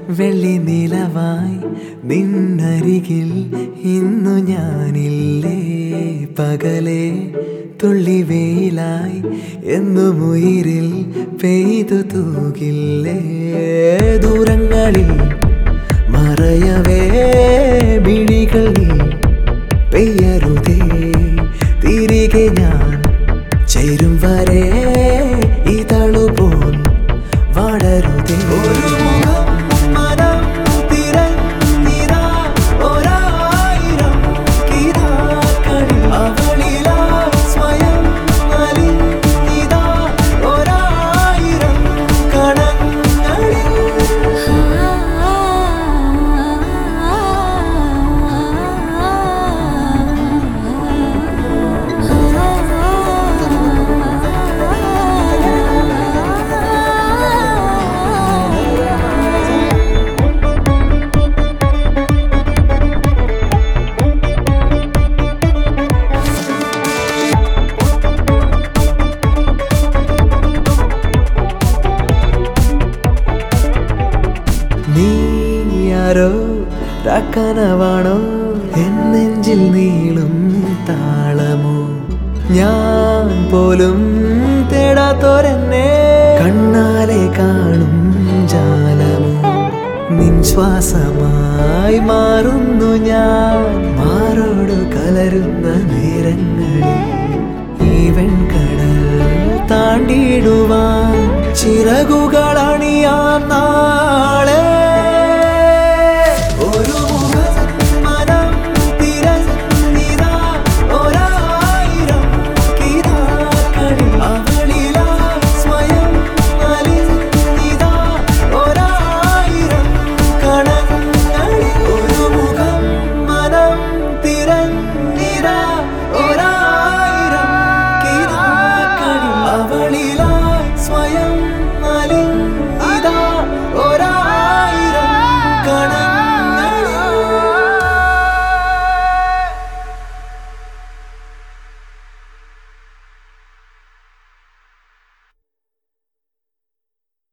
വെള്ളി നിലവായി നിന്നരികിൽ ഇന്നു ഞാനില്ലേ പകലേ തുള്ളി വെയിലായി എന്നും ഉയിരിൽ പെയ്തു തൂകില്ലേ ദൂരങ്ങളിൽ മറയവേ മിഴികൾ നീ പെയ്യരുതേ തിരികെ ഞാൻ ചേരും വരെ ഇതളുപോൽ വളരുതേ ഒരു മുഖം മനം തിരഞ്ഞിതാ ഒരായിരം കിനാക്കളിൽ അവളിലായി സ്വയം അലിഞ്ഞിതാ ഒരായിരം കണങ്ങളിൽ നീ ആരോ രാക്കനവാണോ എന്നെഞ്ചിൽ നീളും താളമോ ഞാൻ പോലും തേടാത്തോരെന്നെ കണ്ണാലെ കാണും ജാലമോ നിൻ ശ്വാസമായി മാറുന്നു ഞാൻ മാറോട് കലരുന്ന നേരങ്ങളിൽ ഈ വെൺകട